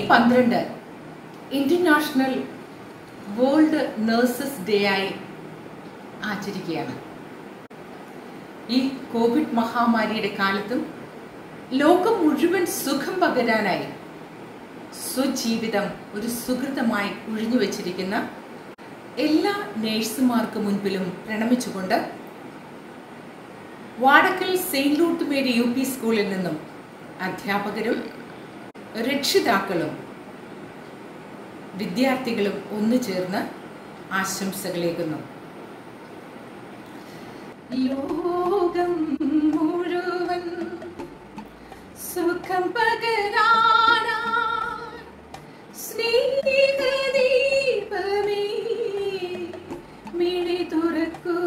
പന്ത്രണ്ട് international world nurses day ആയി ആചരിക്കുകയാണ് ഈ കോവിഡ് മഹാമാരിയുടെ കാലത്തും ലോകം മുഴുവൻ സുഖം പകരാനായി സ്വജീവിതം ഒരു സുഹൃതമായി ഒഴിഞ്ഞു വച്ചിരിക്കുന്ന എല്ലാ നേഴ്സുമാർക്ക് മുൻപിലും പ്രണമിച്ചുകൊണ്ട് വാടക്കൽ സെയിന്റ് ലൂട്ട് മേരി യു പി സ്കൂളിൽ നിന്നും അധ്യാപകരും രക്ഷിതാക്കളും വിദ്യാർത്ഥികളും ഒന്നു ചേർന്ന് ആശംസകളേകുന്നു ലോകം മുഴുവൻ സുഖം പകരാനായി സ്നേഹദീപമേ മിഴി തുറക്കൂ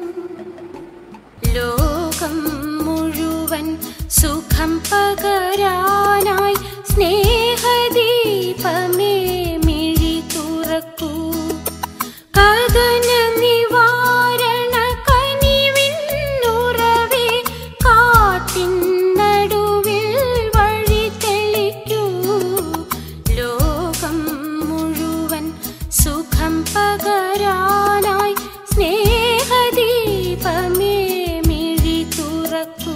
ലോകം മുഴുവൻ സുഖം പകരാനായി സ്നേഹദീപമേ മിഴി തുറക്കൂ കഥന നിവാരണ കനിവിന്നുറവേ കാട്ടിൻ നടുവിൽ വഴി തെളിക്കൂ ലോകം മുഴുവൻ സുഖം പകരാനായി സ്നേഹദീപമേ മിഴി തുറക്കൂ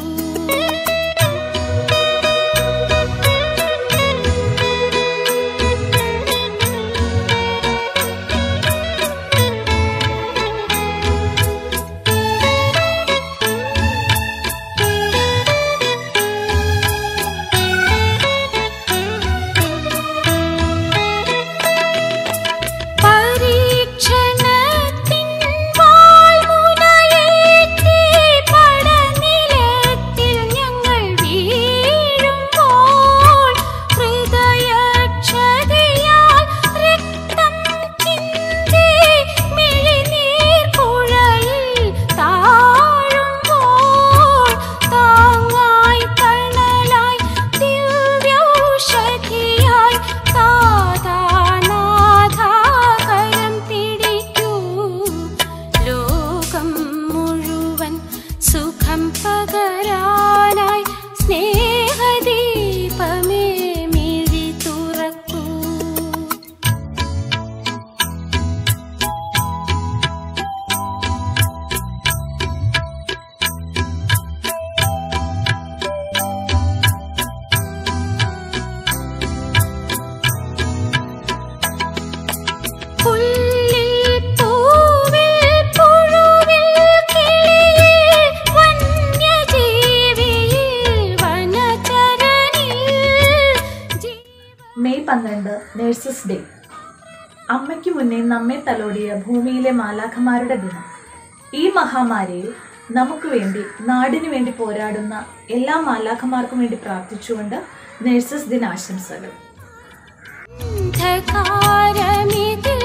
പരീക്ഷണത്തിൻ വാൾമുനയേറ്റി പടനിലത്തിൽ ഞങ്ങൾ വീഴുമ്പോൾ ഹൃദയക്ഷതയാൽ രക്തം ചിന്തി മിഴിനീർ കുഴലിൽ താഴുമ്പോൾ താങ്ങായി തണലായി ദിവ്യൗഷധിയായി താതാനാഥാകരം പിടിക്കൂ ലോകം മുഴുവൻ സുഖം പകരാനായി സ്നേഹദീപമേ മിഴി തുറക്കൂ പുല്ലിൽ പൂവിൽ പുഴുവിൽ കിളിയിൽ വന്യജീവിയിൽ വനചരനിൽ ജീവ മെയ് പന്ത്രണ്ട് നേഴ്സസ് ഡേ അമ്മയ്ക്ക് മുന്നേ നമ്മെ തലോടിയ ഭൂമിയിലെ മാലാഖമാരുടെ ദിനം ഈ മഹാമാരിയിൽ നമുക്ക് വേണ്ടി നാടിനു വേണ്ടി പോരാടുന്ന എല്ലാ മാലാഖമാർക്കും വേണ്ടി പ്രാർത്ഥിച്ചുകൊണ്ട് നേഴ്സസ് ദിനാശംസകൾ അന്ധകാരമിതിൽ